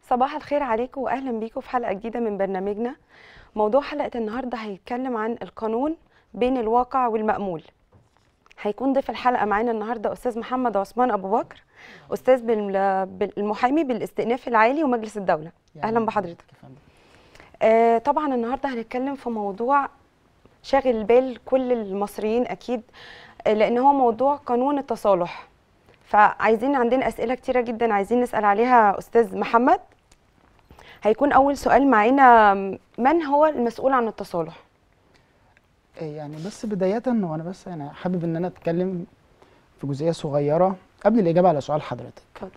صباح الخير عليكم واهلا بيكم في حلقه جديده من برنامجنا موضوع حلقه النهارده هيتكلم عن القانون بين الواقع والمأمول هيكون ضيف الحلقه معانا النهارده استاذ محمد عثمان ابو بكر استاذ بال- بالمحامي بالاستئناف العالي ومجلس الدوله اهلا بحضرتك يا فندم. آه طبعا النهارده هنتكلم في موضوع شاغل بال كل المصريين اكيد آه، لان هو موضوع قانون التصالح فعايزين عندنا اسئله كتيره جدا عايزين نسال عليها استاذ محمد هيكون اول سؤال معانا من هو المسؤول عن التصالح إيه يعني بس بداية وانا بس انا حابب ان انا اتكلم في جزئية صغيرة قبل الإجابة على سؤال حضرتك. اتفضل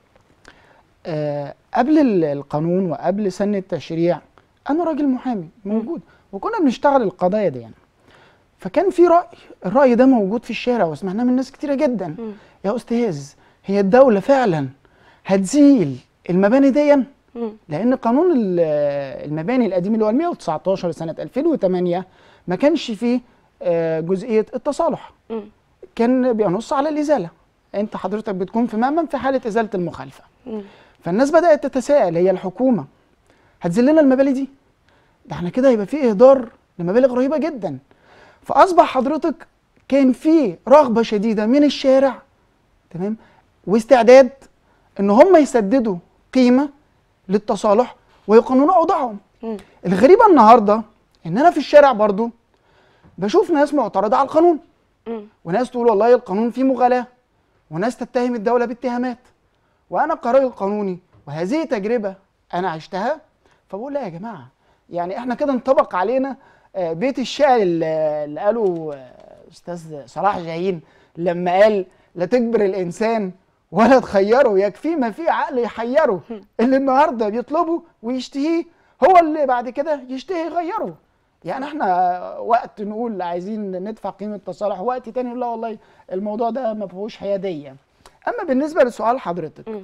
آه قبل ال- القانون وقبل سن التشريع انا راجل محامي موجود وكنا بنشتغل القضايا دي يعني. فكان في رأي الرأي ده موجود في الشارع وسمعناه من ناس كتيرة جدا مم. يا أستاذ هي الدولة فعلا هتزيل المباني دي مم. لان قانون ال- المباني القديم اللي هو ال 119 سنه 2008 ما كانش فيه آه، جزئيه التصالح مم. كان بينص على الازاله انت حضرتك بتكون في مأمن في حاله ازاله المخالفه مم. فالناس بدات تتساءل هي الحكومه هتذل لنا المباني دي ده احنا كده هيبقى في اهدار لمبالغ رهيبه جدا فاصبح حضرتك كان في رغبه شديده من الشارع تمام واستعداد ان هم يسددوا قيمه للتصالح ويقننوا اوضاعهم مم. الغريبه النهارده ان انا في الشارع برضو بشوف ناس معترضه على القانون مم. وناس تقول والله القانون فيه مغالاه وناس تتهم الدوله باتهامات وانا كراجل قانوني وهذه تجربه انا عشتها فبقول لا يا جماعه يعني احنا كده انطبق علينا آه، بيت الشعر اللي اللي قاله آه، استاذ صلاح جاهين لما قال لا تجبر الانسان ولا تخيره يكفيه ما فيه عقل يحيره اللي النهارده بيطلبه ويشتهيه هو اللي بعد كده يشتهي يغيره يعني احنا وقت نقول عايزين ندفع قيمه تصالح وقت تاني نقول لا والله الموضوع ده ما فيهوش حياديه اما بالنسبه لسؤال حضرتك مم.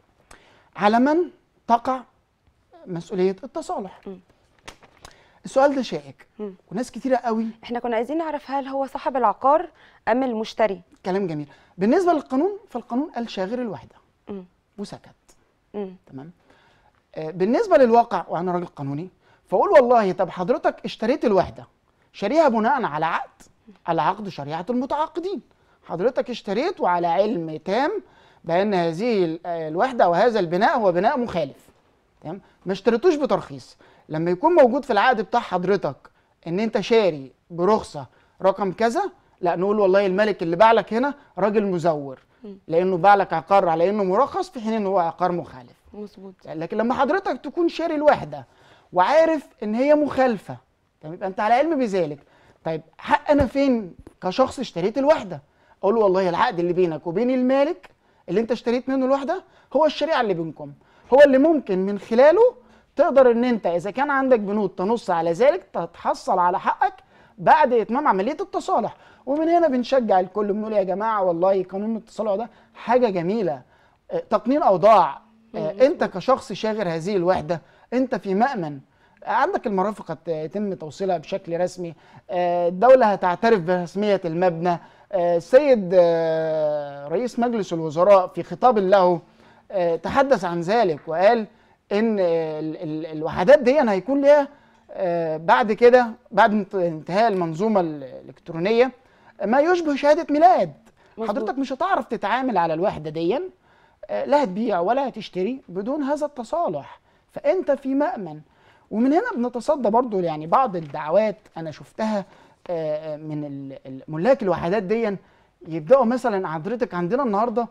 على من تقع مسؤوليه التصالح مم. السؤال ده شائك مم. وناس كتيره قوي احنا كنا عايزين نعرف هل هو صاحب العقار ام المشتري كلام جميل بالنسبه للقانون فالقانون قال شاغر الوحده مم. وسكت مم. تمام آه، بالنسبه للواقع وانا راجل قانوني فاقول والله طب حضرتك اشتريت الوحده شاريها بناء على عقد على عقد شريعه المتعاقدين حضرتك اشتريت وعلى علم تام بان هذه ال- آه، الوحده وهذا البناء هو بناء مخالف تمام ما اشتريتوش بترخيص لما يكون موجود في العقد بتاع حضرتك ان انت شاري برخصه رقم كذا لا نقول والله الملك اللي باع لك هنا راجل مزور لانه باع لك عقار على انه مرخص في حين ان هو عقار مخالف مظبوط لكن لما حضرتك تكون شاري الوحده وعارف ان هي مخالفه تمام يبقى انت على علم بذلك طيب حق انا فين كشخص اشتريت الوحده اقول له والله العقد اللي بينك وبين المالك اللي انت اشتريت منه الوحده هو الشريعه اللي بينكم هو اللي ممكن من خلاله تقدر ان انت اذا كان عندك بنود تنص على ذلك تتحصل على حقك بعد اتمام عمليه التصالح ومن هنا بنشجع الكل بنقول يا جماعه والله قانون التصالح ده حاجه جميله آه، تقنين اوضاع آه، انت كشخص شاغر هذه الوحده انت في مأمن عندك المرافق هت- يتم توصيلها بشكل رسمي آه، الدولة هتعترف برسمية المبنى آه، السيد آه، رئيس مجلس الوزراء في خطاب له آه، تحدث عن ذلك وقال ان ال- ال- الوحدات دي هيكون ليها آه، بعد كده بعد انت- انتهاء المنظومة الإلكترونية ما يشبه شهادة ميلاد مظبوط. حضرتك مش هتعرف تتعامل على الوحدة دي آه، لا هتبيع ولا هتشتري بدون هذا التصالح فانت في مأمن ومن هنا بنتصدى برضو يعني بعض الدعوات انا شفتها آه، من ال- ال- ملاك الوحدات دي يبداوا مثلا حضرتك عندنا النهارده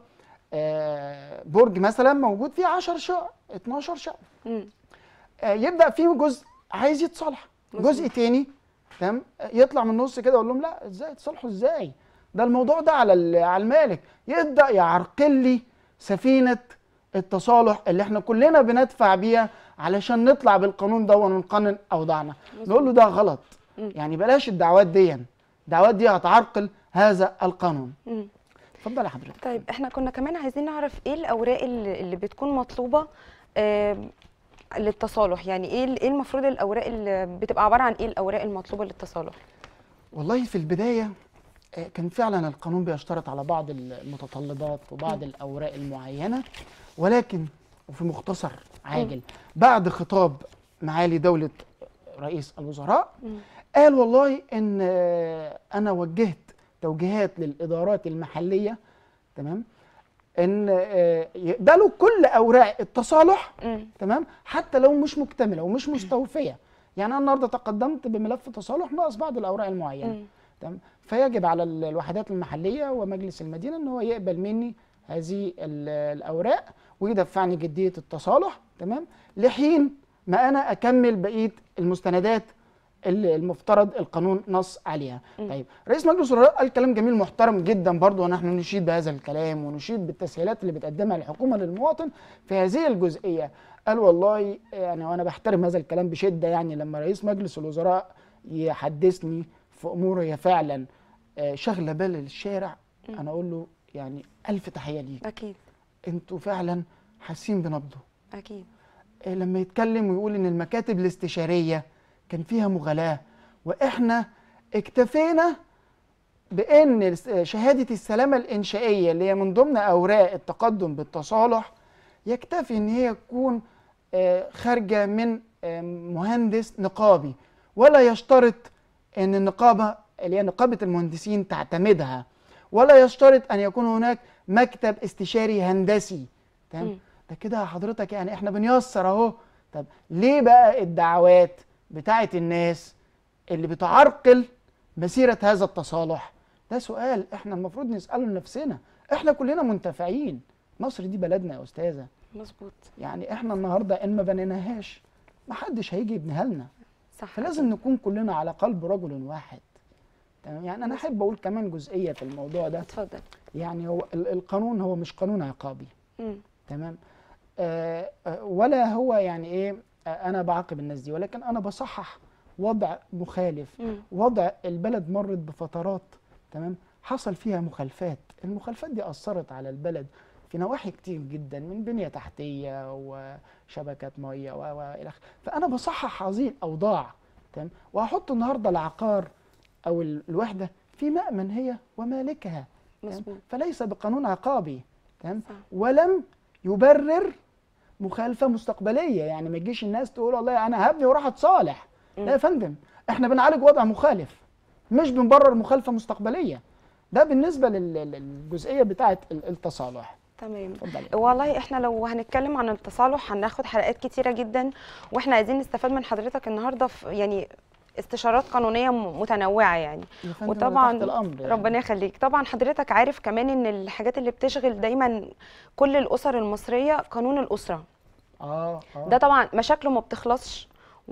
آه، برج مثلا موجود فيه 10 شقق 12 شقه مم. آه، يبدا فيه جزء عايز يتصالح مظبوط. جزء تاني تمام آه، يطلع من النص كده اقول لهم لا ازاي تصالحوا ازاي ده الموضوع ده على ال- على المالك يبدا يعرقل لي سفينه التصالح اللي احنا كلنا بندفع بيها علشان نطلع بالقانون ده ونقنن اوضاعنا نقول له ده غلط مم. يعني بلاش الدعوات دي الدعوات دي هتعرقل هذا القانون مم. اتفضل يا حضرتك طيب احنا كنا كمان عايزين نعرف ايه الاوراق اللي, اللي بتكون مطلوبه آم، للتصالح يعني ايه ال- ايه المفروض الاوراق اللي بتبقى عباره عن ايه الاوراق المطلوبه للتصالح والله في البداية آه، كان فعلا القانون بيشترط على بعض المتطلبات وبعض الأوراق المعينة ولكن وفي مختصر عاجل بعد خطاب معالي دوله رئيس الوزراء مم. قال والله ان آه، انا وجهت توجيهات للادارات المحليه تمام ان آه، يقبلوا كل اوراق التصالح مم. تمام حتى لو مش مكتمله ومش مستوفيه يعني انا النهارده تقدمت بملف تصالح ناقص بعض الاوراق المعينه مم. تمام فيجب على ال- الوحدات المحليه ومجلس المدينه ان هو يقبل مني هذه ال- الاوراق ويدفعني جديه التصالح تمام لحين ما انا اكمل بقيه المستندات اللي المفترض القانون نص عليها مم. طيب رئيس مجلس الوزراء قال كلام جميل محترم جدا برضه ونحن نشيد بهذا الكلام ونشيد بالتسهيلات اللي بتقدمها الحكومه للمواطن في هذه الجزئيه قال والله يعني وانا بحترم هذا الكلام بشده يعني لما رئيس مجلس الوزراء يحدثني في امور هي فعلا آه، شاغله بال الشارع مم. انا اقول له يعني الف تحيه ليك اكيد انتوا فعلا حاسين بنبضه اكيد آه، لما يتكلم ويقول ان المكاتب الاستشاريه كان فيها مغالاه واحنا اكتفينا بان الس- شهاده السلامه الانشائيه اللي هي من ضمن اوراق التقدم بالتصالح يكتفي ان هي تكون آه، خارجه من آه، مهندس نقابي ولا يشترط ان النقابه اللي هي نقابه المهندسين تعتمدها ولا يشترط ان يكون هناك مكتب استشاري هندسي تمام مم. ده كده حضرتك يعني احنا بنيسر اهو طب ليه بقى الدعوات بتاعت الناس اللي بتعرقل مسيرة هذا التصالح ده سؤال احنا المفروض نسأله لنفسنا احنا كلنا منتفعين مصر دي بلدنا يا استاذة مظبوط يعني احنا النهاردة ان ما بنيناهاش محدش هيجي يبنيها لنا صح فلازم نكون كلنا على قلب رجل واحد تمام يعني انا احب اقول كمان جزئية في الموضوع ده اتفضل يعني هو ال- القانون هو مش قانون عقابي مم. تمام آه آه، ولا هو يعني ايه آه انا بعاقب الناس دي ولكن انا بصحح وضع مخالف مم. وضع البلد مرت بفترات تمام حصل فيها مخالفات المخالفات دي اثرت على البلد في نواحي كتير جدا من بنيه تحتيه وشبكات ميه و و الى آخره. فانا بصحح هذه الاوضاع تمام وهحط النهارده العقار او ال- الوحده في مأمن هي ومالكها تمام؟ مظبوط فليس بقانون عقابي تمام صح. ولم يبرر مخالفه مستقبليه يعني ما تجيش الناس تقول والله انا هبني وراح اتصالح مم. لا يا فندم احنا بنعالج وضع مخالف مش بنبرر مخالفه مستقبليه ده بالنسبه لل- لل- للجزئيه بتاعه ال- التصالح تمام اتفضلي والله احنا لو هنتكلم عن التصالح هناخد حلقات كتيره جدا واحنا عايزين نستفاد من حضرتك النهارده في يعني استشارات قانونيه م- متنوعه يعني يا فندم وطبعاً أنا تحت الامر يعني. ربنا يخليك طبعا حضرتك عارف كمان ان الحاجات اللي بتشغل دايما كل الاسر المصريه قانون الاسره اه اه ده طبعا مشاكله ما بتخلصش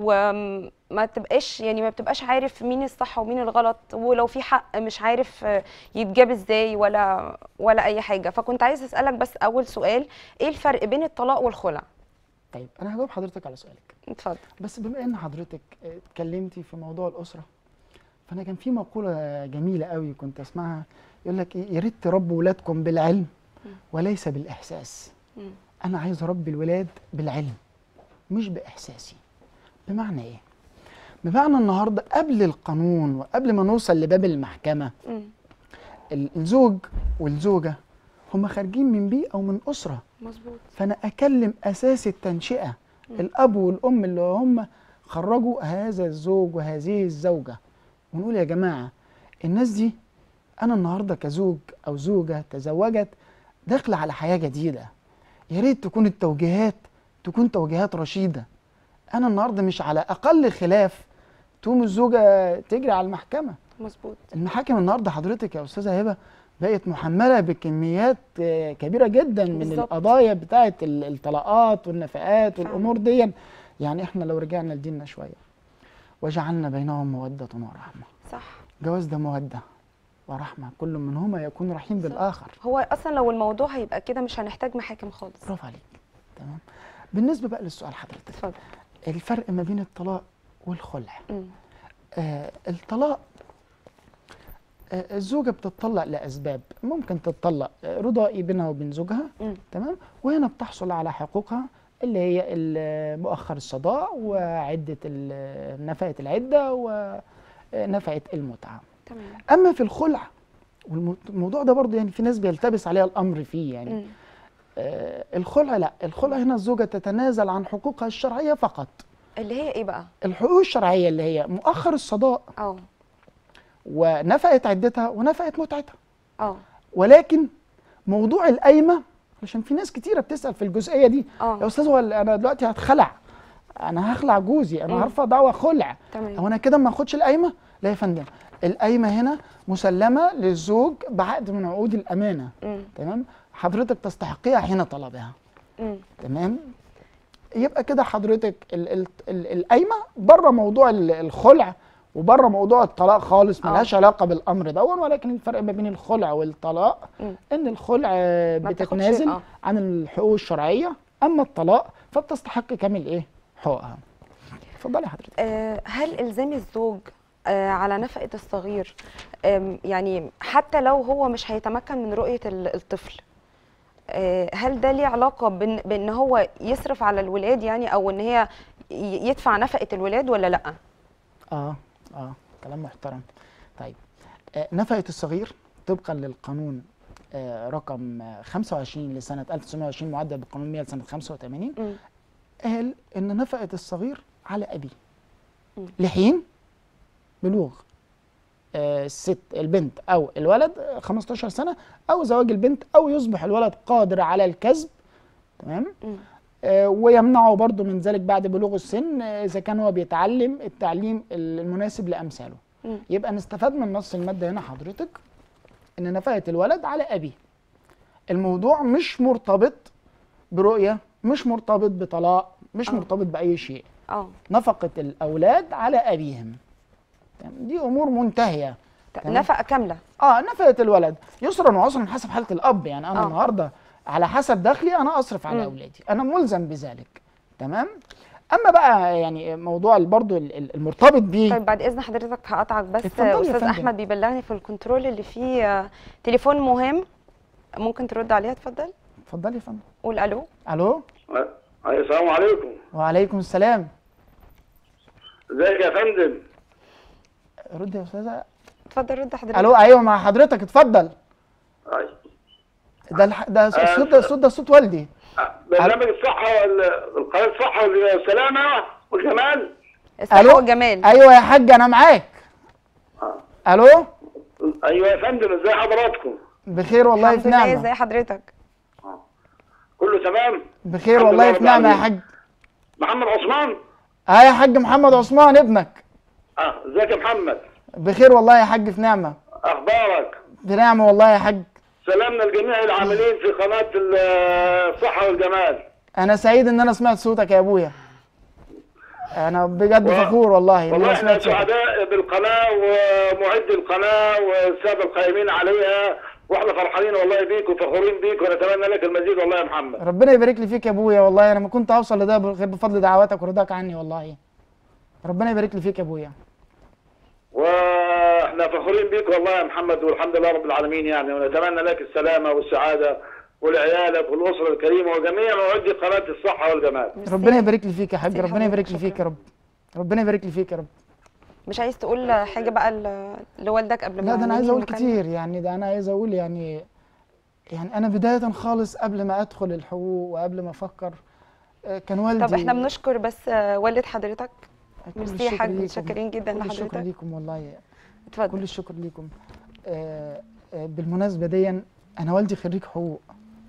وما تبقاش يعني ما بتبقاش عارف مين الصح ومين الغلط ولو في حق مش عارف آه، يتجاب ازاي ولا ولا اي حاجه فكنت عايز اسالك بس اول سؤال ايه الفرق بين الطلاق والخلع طيب انا هجاوب حضرتك على سؤالك اتفضل بس بما ان حضرتك آه، اتكلمتي في موضوع الاسره فانا كان في مقوله جميله قوي كنت اسمعها يقول لك ايه يا ريت تربوا ولادكم بالعلم وليس بالاحساس مم. انا عايز اربي الولاد بالعلم مش باحساسي بمعنى ايه بمعنى النهارده قبل القانون وقبل ما نوصل لباب المحكمه مم. ال- الزوج والزوجه هم خارجين من بيئه ومن اسره مظبوط فانا اكلم اساس التنشئه مم. الاب والام اللي هم خرجوا هذا الزوج وهذه الزوجه ونقول يا جماعه الناس دي انا النهارده كزوج او زوجه تزوجت داخله على حياه جديده يا ريت تكون التوجيهات تكون توجيهات رشيده انا النهارده مش على اقل خلاف تقوم الزوجه تجري على المحكمه مظبوط المحاكم النهارده حضرتك يا استاذه هبه بقت محمله بكميات آه، كبيره جدا من بالظبط. القضايا بتاعه ال- الطلاقات والنفقات فعلا. والامور دي يعني احنا لو رجعنا لديننا شويه وجعلنا بينهم موده ورحمه صح جواز ده موده ورحمه كل منهما يكون رحيم بالظبط. بالاخر هو اصلا لو الموضوع هيبقى كده مش هنحتاج محاكم خالص برافو عليك تمام بالنسبه بقى للسؤال حضرتك اتفضل الفرق ما بين الطلاق والخلع مم. آه الطلاق آه الزوجة بتطلق لأسباب ممكن تطلق آه، رضائي بينها وبين زوجها مم. تمام وهنا بتحصل على حقوقها اللي هي ال- مؤخر الصداع وعدة ال- نفقة العدة ونفقة المتعة تمام أما في الخلع والموضوع ده برضه يعني في ناس بيلتبس عليها الأمر فيه يعني مم. آه الخلع لا الخلع هنا الزوجه تتنازل عن حقوقها الشرعيه فقط اللي هي ايه بقى الحقوق الشرعيه اللي هي مؤخر الصداق اه ونفقت عدتها ونفقت متعتها اه ولكن موضوع القايمه علشان في ناس كتيره بتسال في الجزئيه دي يا اه استاذ هو انا دلوقتي هتخلع انا هخلع جوزي انا مم. هرفع دعوى خلع تمام هو انا كده ما اخدش القايمه لا يا فندم القايمه هنا مسلمه للزوج بعقد من عقود الامانه مم. تمام حضرتك تستحقيها حين طلبها مم. تمام يبقى كده حضرتك ال- ال- ال- القايمه بره موضوع ال- الخلع وبره موضوع الطلاق خالص آه. ملهاش علاقه بالامر دون ولكن الفرق ما بين الخلع والطلاق مم. ان الخلع آه، ما بتاخدش- بتتنازل آه. عن الحقوق الشرعيه اما الطلاق فبتستحق كامل ايه حقوقها اتفضلي حضرتك آه، هل الزام الزوج آه، على نفقة الصغير آم، يعني حتى لو هو مش هيتمكن من رؤية ال- الطفل آه، هل ده ليه علاقة بان, بان هو يصرف على الولاد يعني او ان هي ي- يدفع نفقة الولاد ولا لا اه اه كلام محترم طيب آه نفقة الصغير طبقا للقانون آه رقم آه، 25 لسنة 1920 معدل بالقانون 100 لسنة 85 مم. قال ان نفقة الصغير على ابيه مم. لحين بلوغ آه الست البنت او الولد آه، 15 سنة او زواج البنت او يصبح الولد قادر على الكسب تمام مم. آه، ويمنعه برضه من ذلك بعد بلوغ السن آه، اذا كان هو بيتعلم التعليم المناسب لامثاله مم. يبقى نستفاد من نص الماده هنا حضرتك ان نفقه الولد على ابيه الموضوع مش مرتبط برؤيه مش مرتبط بطلاق مش آه. مرتبط باي شيء اه نفقه الاولاد على ابيهم تمام؟ دي امور منتهيه تمام. نفقة كاملة اه نفقه الولد يسرا وعسرا حسب حاله الاب يعني انا آه. النهارده على حسب دخلي انا اصرف على مم. اولادي انا ملزم بذلك تمام اما بقى يعني موضوع برضو ال- ال- المرتبط بيه طيب بعد اذن حضرتك هقطعك بس اتفضلي يا استاذ فندم. احمد بيبلغني في الكنترول اللي فيه آه، تليفون مهم ممكن ترد عليه اتفضل اتفضلي يا فندم قول الو الو أي السلام عليكم وعليكم السلام ازيك يا فندم رد يا استاذه اتفضل رد حضرتك الو ايوه مع حضرتك اتفضل أي. ده الح... ده الصوت ده الصوت ده صوت والدي برنامج الصحة وال- القناة الصحة والسلامة والجمال الصحة والجمال ايوه يا حاج انا معاك آه. الو ايوه يا فندم ازي حضراتكم بخير والله الحمد في لله نعمه ازي حضرتك كله تمام بخير الحمد والله لله في رب نعمه يا العالمين. حاج محمد عثمان اه يا حاج محمد عثمان ابنك اه ازيك يا محمد بخير والله يا حاج في نعمه اخبارك في نعمه والله يا حاج سلامنا لجميع العاملين في قناة ال- الصحة والجمال انا سعيد ان انا سمعت صوتك يا ابويا انا بجد و- فخور والله ان والله انا احنا سمعت صوتك سعداء بالقناة ومعد القناة والسادة القائمين عليها واحنا فرحانين والله بيك وفخورين بيك ونتمنى لك المزيد والله يا محمد ربنا يبارك لي فيك يا ابويا والله انا ما كنت هوصل لده غير بفضل دعواتك ورضاك عني والله ربنا يبارك لي فيك يا ابويا واحنا فخورين بيك والله يا محمد والحمد لله رب العالمين يعني ونتمنى لك السلامه والسعاده ولعيالك والاسره الكريمه وجميع موعدي قناه الصحه والجمال. ربنا يبارك لي فيك يا حاج ميرسي ربنا يبارك حضرتك، لي فيك يا رب ربنا يبارك لي فيك يا رب مش عايز تقول حاجه بقى ل- لوالدك قبل ما لا ده انا عايز ننهي اقول المكالمة؟ كتير يعني ده انا عايز اقول يعني يعني انا بدايه خالص قبل ما ادخل الحقوق وقبل ما افكر آه، كان والدي طب احنا بنشكر بس آه، والد حضرتك كل ميرسي يا الشكر حاج ليكم. متشكرين جدا كل الشكر لحضرتك ليكم والله كل اتفضل الشكر ليكم آه، آه، بالمناسبة دي أنا والدي خريج حقوق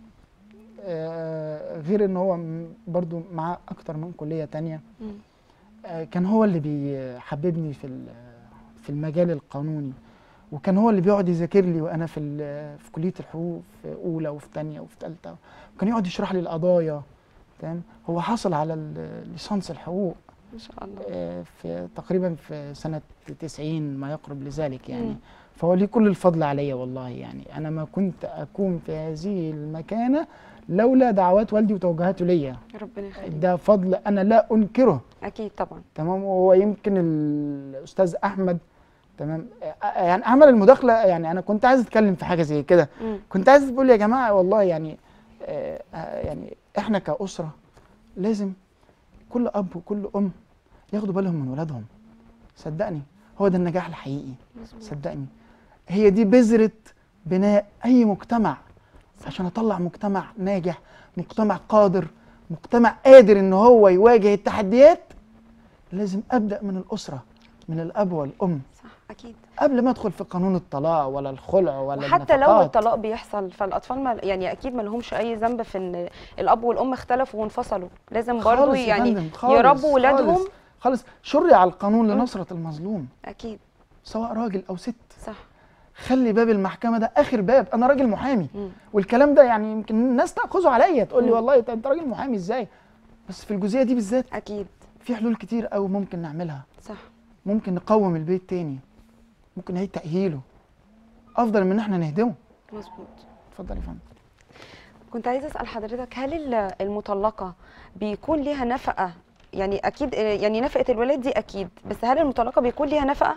آه، غير إن هو م- برضو معاه أكتر من كلية تانية مم. آه، كان هو اللي بيحببني في ال- في المجال القانوني وكان هو اللي بيقعد يذاكر لي وأنا في ال- في كلية الحقوق في أولى وفي تانية وفي تالتة وكان يقعد يشرح لي القضايا تمام هو حصل على ال- ليسانس الحقوق ما شاء الله آه، في تقريبا في سنة 90 ما يقرب لذلك يعني مم. فهو ليه كل الفضل عليا والله يعني أنا ما كنت أكون في هذه المكانة لولا دعوات والدي وتوجيهاته ليا ربنا يخليك ده فضل أنا لا أنكره اكيد طبعا تمام وهو يمكن الأستاذ أحمد تمام آه، يعني عمل المداخلة يعني أنا كنت عايز أتكلم في حاجة زي كده مم. كنت عايز تقول يا جماعه والله يعني آه آه، يعني احنا كاسره لازم كل اب وكل ام ياخدوا بالهم من ولادهم صدقني هو ده النجاح الحقيقي مظبوط. صدقني هي دي بذره بناء اي مجتمع عشان اطلع مجتمع ناجح مجتمع قادر مجتمع قادر ان هو يواجه التحديات لازم ابدا من الاسره من الاب والام صح اكيد قبل ما ادخل في قانون الطلاق ولا الخلع ولا وحتى لو النفقات. الطلاق بيحصل فالاطفال ما يعني اكيد ما لهمش اي ذنب في ان الاب والام اختلفوا وانفصلوا لازم برضو خالص يا يعني فندم، خالص، يربوا ولادهم خالص, خالص شرع القانون لنصرة المظلوم اكيد سواء راجل او ست صح خلي باب المحكمة ده اخر باب انا راجل محامي مم. والكلام ده يعني يمكن الناس تاخذه عليا تقول لي مم. والله انت أنت راجل محامي ازاي بس في الجزئية دي بالذات اكيد في حلول كتير قوي ممكن نعملها صح ممكن نقوم البيت تاني ممكن نعيد تأهيله افضل من ان احنا نهدمه مظبوط اتفضل يا فندم كنت عايزه اسال حضرتك هل ال- المطلقه بيكون ليها نفقه يعني اكيد يعني نفقه الولاد دي اكيد بس هل المطلقه بيكون ليها نفقه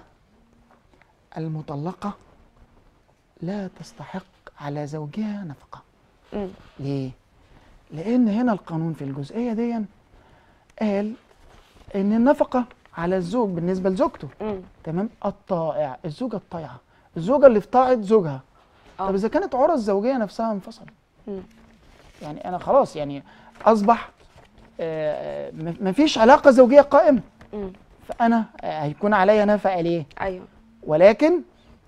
المطلقة لا تستحق على زوجها نفقة امم ليه؟ لأن هنا القانون في الجزئية دي قال إن النفقة على الزوج بالنسبة لزوجته امم تمام الطائع الزوجة الطائعة الزوجة اللي في طاعة زوجها آه. طب إذا كانت عرى الزوجية نفسها انفصلت مم. يعني أنا خلاص يعني أصبح آه، م- مفيش علاقة زوجية قائمة امم فأنا آه، هيكون عليا نفقة ليه؟ ايوه ولكن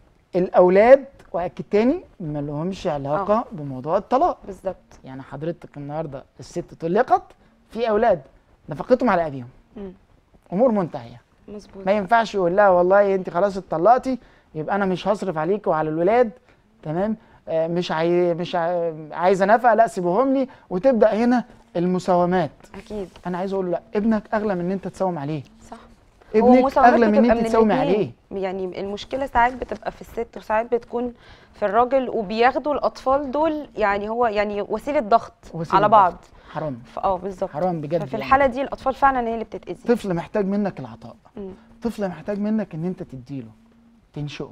الأولاد وأكد تاني ما لهمش علاقة بموضوع الطلاق بالظبط يعني حضرتك النهارده الست طلقت في اولاد نفقتهم على ابيهم امم امور منتهيه مظبوط ما ينفعش يقول لها والله انت خلاص اتطلقتي يبقى انا مش هصرف عليك وعلى الولاد تمام آه، مش عاي... مش عاي... عايزه نفقه لا سيبوهم لي وتبدا هنا المساومات اكيد انا عايز اقول له لا ابنك اغلى من ان انت تساوم عليه صح ابنك مساومات اغلى من ان بتبقى انت تساومي عليه الاتنين. يعني المشكله ساعات بتبقى في الست وساعات بتكون في الراجل وبياخدوا الاطفال دول يعني هو يعني وسيله ضغط وسيلة على بعض ضغط. حرام ف- اه بالظبط حرام بجد ففي يعني. الحاله دي الاطفال فعلا هي اللي بتتاذي طفل محتاج منك العطاء مم. طفل محتاج منك ان انت تديله تنشئه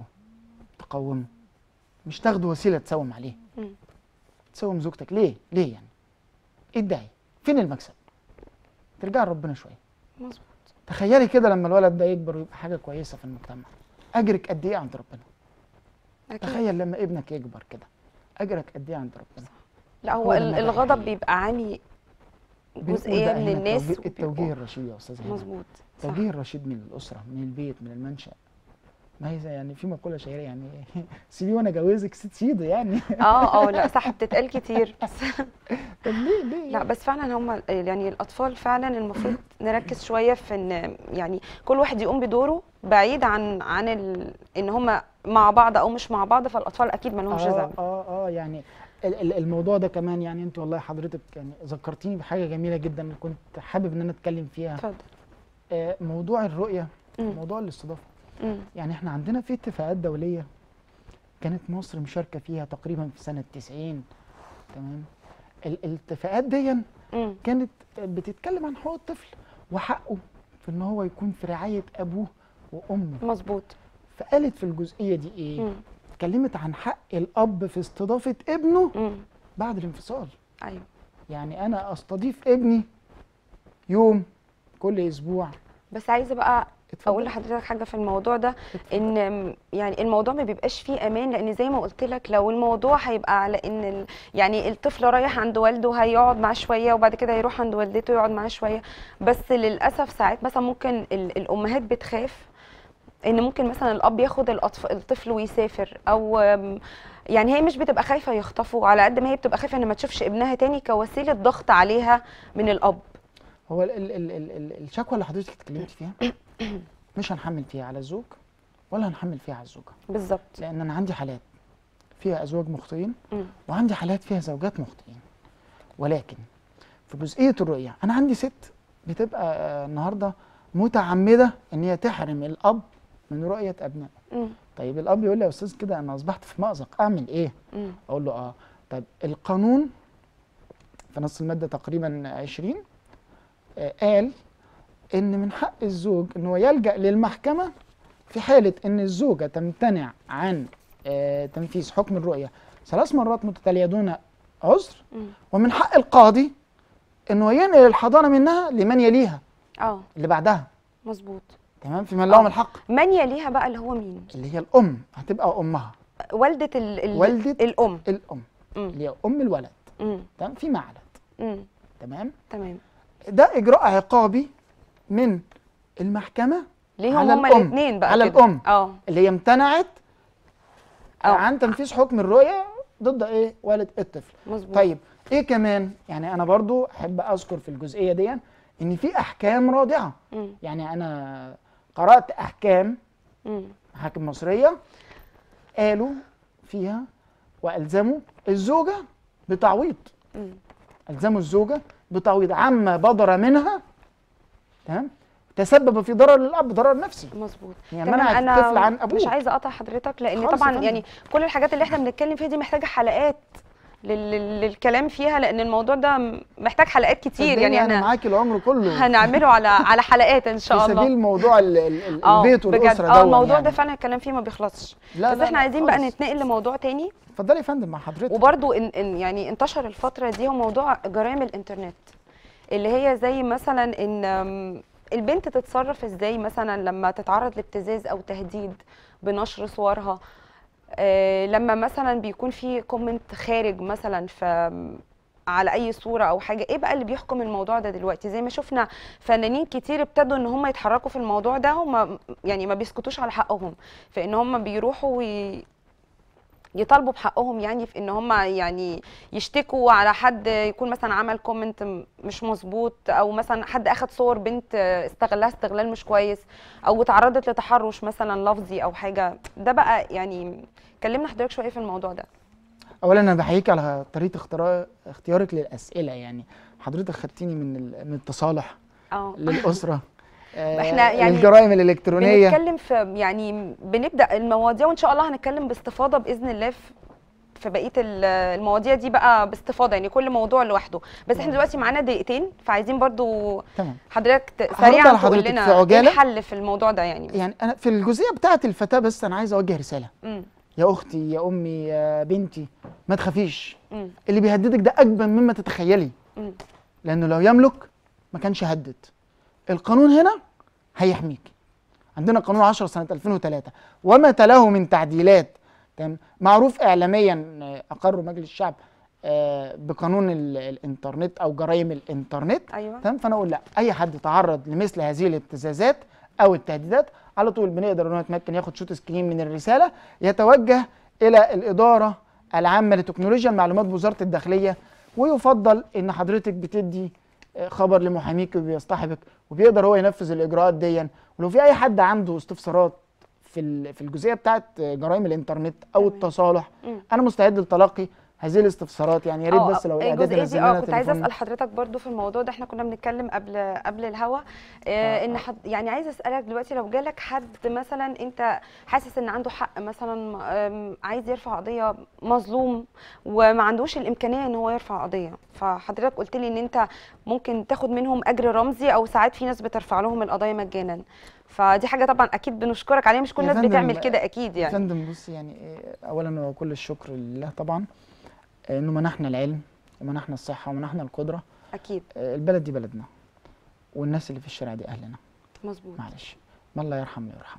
تقومه مش تاخده وسيله تساوم عليه مم. تساوم زوجتك ليه ليه يعني ايه الداعي فين المكسب ترجع لربنا شويه مظبوط تخيلي كده لما الولد ده يكبر ويبقى حاجه كويسه في المجتمع اجرك قد ايه عند ربنا اكيد تخيل لما ابنك يكبر كده اجرك قد ايه عند ربنا لا هو هو ده ال- النبع الغضب الحقيقي. بيبقى عامي بنقول جزئيه بقى من هنا الناس التوجيه, التوجيه وبيبقوا- الرشيد يا استاذ هنا مظبوط صح التوجيه الرشيد من الاسره من البيت من المنشا ما هي زي- يعني في مقوله شهيره يعني سيبيه وانا اجوزك ست سيده يعني اه اه لا صح بتتقال كتير بس طب ليه ليه لا بس فعلا هم يعني الاطفال فعلا المفروض نركز شويه في ان يعني كل واحد يقوم بدوره بعيد عن عن ال... ان هم مع بعض او مش مع بعض فالاطفال اكيد ما لهمش اه ذنب اه اه يعني ال- ال- الموضوع ده كمان يعني انت والله حضرتك يعني ذكرتيني بحاجه جميله جدا كنت حابب ان انا اتكلم فيها اتفضل آه موضوع الرؤيه مم. موضوع الاستضافه مم. يعني احنا عندنا في اتفاقات دوليه كانت مصر مشاركه فيها تقريبا في سنه 90 تمام ال- الاتفاقات دي مم. كانت بتتكلم عن حقوق الطفل وحقه في ان هو يكون في رعايه ابوه وامه مظبوط فقالت في الجزئيه دي ايه مم. اتكلمت عن حق الاب في استضافه ابنه مم. بعد الانفصال ايوه يعني انا استضيف ابني يوم كل اسبوع بس عايزه بقى اتفضل. اقول لحضرتك حاجه في الموضوع ده اتفضل. ان يعني الموضوع ما بيبقاش فيه امان لان زي ما قلت لك لو الموضوع هيبقى على ان ال يعني الطفل رايح عند والده هيقعد معاه شويه وبعد كده يروح عند والدته يقعد معاه شويه بس للاسف ساعات مثلا ممكن ال الامهات بتخاف ان ممكن مثلا الاب ياخد الأطف... الطفل ويسافر او أم، يعني هي مش بتبقى خايفه يخطفوا على قد ما هي بتبقى خايفه ان ما تشوفش ابنها تاني كوسيله ضغط عليها من الاب هو ال ال ال ال ال الشكوى اللي حضرتك اتكلمت فيها مش هنحمل فيها على الزوج ولا هنحمل فيها على الزوجه بالظبط لان انا عندي حالات فيها ازواج مخطئين مم. وعندي حالات فيها زوجات مخطئين ولكن في جزئيه الرؤيه انا عندي ست بتبقى آه، النهارده متعمده ان هي تحرم الاب من رؤيه ابنائه مم. طيب الاب يقول لي يا استاذ كده انا اصبحت في مأزق اعمل ايه مم. اقول له اه طيب القانون في نص الماده تقريبا 20 آه قال ان من حق الزوج ان هو يلجا للمحكمه في حاله ان الزوجه تمتنع عن آه تنفيذ حكم الرؤيه ثلاث مرات متتاليه دون عذر مم. ومن حق القاضي انه ينقل الحضانه منها لمن يليها اه اللي بعدها مظبوط تمام في من لهم آه. الحق من يليها بقى اللي هو مين اللي هي الام هتبقى امها والده ال... ال... والدة الام الام مم. اللي هي ام الولد مم. تمام في معلد مم. تمام تمام ده اجراء عقابي من المحكمه ليهم على هما الأم. الاثنين بقى على كده. الأم. اه اللي هي امتنعت أه. عن تنفيذ حكم الرؤيه ضد ايه والد الطفل مظبوط طيب ايه كمان يعني انا برضو احب اذكر في الجزئيه دي ان في احكام رادعه مم. يعني انا قرات احكام مم. محاكم مصريه قالوا فيها والزموا الزوجه بتعويض مم. الزموا الزوجه بتعويض عما بدر منها تمام تسبب في ضرر للاب ضرر نفسي مظبوط هي تمام، منعت أنا الطفل عن ابوه مش عايزه اقطع حضرتك لان خالص يا طبعا فندم. يعني كل الحاجات اللي احنا بنتكلم فيها دي محتاجه حلقات لل- لل- للكلام فيها لان الموضوع ده م- محتاج حلقات كتير صدقني يعني انا احنا معاكي العمر كله هنعمله على على حلقات ان شاء في الله سبيل موضوع ال- ال- ال- اه البيت بجد والاسره اه دون الموضوع يعني. ده فعلا الكلام فيه ما بيخلصش لا بس لا احنا لا عايزين بقى خالص. نتنقل لموضوع تاني اتفضلي يا فندم مع حضرتك وبرضو إن إن يعني انتشر الفترة دي هو موضوع جرائم الإنترنت اللي هي زي مثلا إن أم، البنت تتصرف إزاي مثلا لما تتعرض لابتزاز أو تهديد بنشر صورها آه، لما مثلا بيكون في كومنت خارج مثلا في على اي صوره او حاجه ايه بقى اللي بيحكم الموضوع ده دلوقتي زي ما شفنا فنانين كتير ابتدوا ان هم يتحركوا في الموضوع ده هم يعني ما بيسكتوش على حقهم في ان هم بيروحوا وي يطالبوا بحقهم يعني في ان هم يعني يشتكوا على حد يكون مثلا عمل كومنت م- مش مظبوط او مثلا حد اخد صور بنت استغلها استغلال مش كويس او اتعرضت لتحرش مثلا لفظي او حاجه ده بقى يعني كلمنا حضرتك شويه في الموضوع ده اولا انا بحييك على طريقه اختراع اختيارك للاسئله يعني حضرتك خدتيني من ال- من التصالح اه للاسره آه، إحنا يعني للجرائم الالكترونيه بنتكلم في يعني بنبدا المواضيع وان شاء الله هنتكلم باستفاضه باذن الله في في بقيه ال- المواضيع دي بقى باستفاضه يعني كل موضوع لوحده بس احنا دلوقتي معانا دقيقتين فعايزين برضو تمام حضرتك ت- هرد سريعا على تقول حضرتك لنا في ايه عجالة. الحل في الموضوع ده يعني يعني انا في الجزئيه بتاعه الفتاه بس انا عايز اوجه رساله امم يا اختي يا امي يا بنتي ما تخافيش امم اللي بيهددك ده اجبن مما تتخيلي امم لانه لو يملك ما كانش هدد القانون هنا هيحميك عندنا قانون 10 سنه 2003 وما تلاه من تعديلات تمام معروف اعلاميا آه، اقره مجلس الشعب آه، بقانون ال- الانترنت او جرائم الانترنت ايوه تمام فانا اقول لا اي حد تعرض لمثل هذه الابتزازات او التهديدات على طول بنقدر ان هو يتمكن ياخد شوت سكرين من الرساله يتوجه الى الاداره العامه لتكنولوجيا المعلومات بوزاره الداخليه ويفضل ان حضرتك بتدي آه، خبر لمحاميك وبيصطحبك وبيقدر هو ينفذ الاجراءات دي ولو في اي حد عنده استفسارات في ال- في الجزئيه بتاعت جرائم الانترنت او تمام. التصالح مم. انا مستعد لتلقي هذه الاستفسارات يعني يا ريت آه، بس لو آه، الاعداد الجزئيه ينزل دي اه لنا كنت عايزه تليفون. اسال حضرتك برضو في الموضوع ده احنا كنا بنتكلم قبل قبل الهوا آه ان حد يعني عايزه اسالك دلوقتي لو جالك حد مثلا انت حاسس ان عنده حق مثلا آم، عايز يرفع قضيه مظلوم وما عندوش الامكانيه ان هو يرفع قضيه فحضرتك قلت لي ان انت ممكن تاخد منهم اجر رمزي او ساعات في ناس بترفع لهم القضايا مجانا فدي حاجه طبعا اكيد بنشكرك عليها مش كل يا الناس فندم، بتعمل كده اكيد يا يعني فندم بص يعني إيه، اولا وكل الشكر لله طبعا آه، انه منحنا العلم ومنحنا الصحه ومنحنا القدره اكيد آه، البلد دي بلدنا والناس اللي في الشارع دي اهلنا مظبوط معلش ما الله يرحم لا يرحم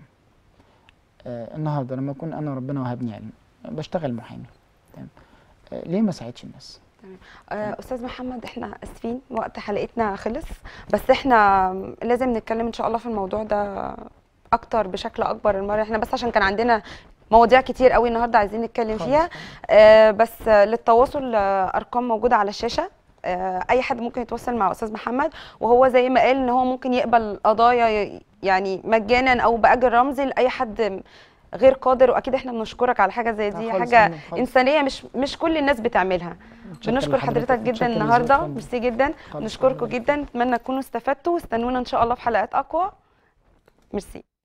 آه، النهارده لما اكون انا ربنا وهبني علم بشتغل محامي تمام آه، ليه ما ساعدش الناس آه، استاذ محمد احنا اسفين وقت حلقتنا خلص بس احنا لازم نتكلم ان شاء الله في الموضوع ده اكتر بشكل اكبر المره احنا بس عشان كان عندنا مواضيع كتير قوي النهارده عايزين نتكلم خالص. فيها آه، بس آه، للتواصل آه، ارقام موجوده على الشاشه آه، اي حد ممكن يتواصل مع استاذ محمد وهو زي ما قال ان هو ممكن يقبل قضايا ي- يعني مجانا او باجر رمزي لاي حد غير قادر واكيد احنا بنشكرك على حاجه زي لا دي خالص حاجه يا فندم، خالص. انسانيه مش مش كل الناس بتعملها متشكر بنشكر حضرتك جدا متشكر النهارده لذوقك. ميرسي جدا خالص، نشكركم ربنا جدا نتمنى تكونوا استفدتوا واستنونا ان شاء الله في حلقات اقوى ميرسي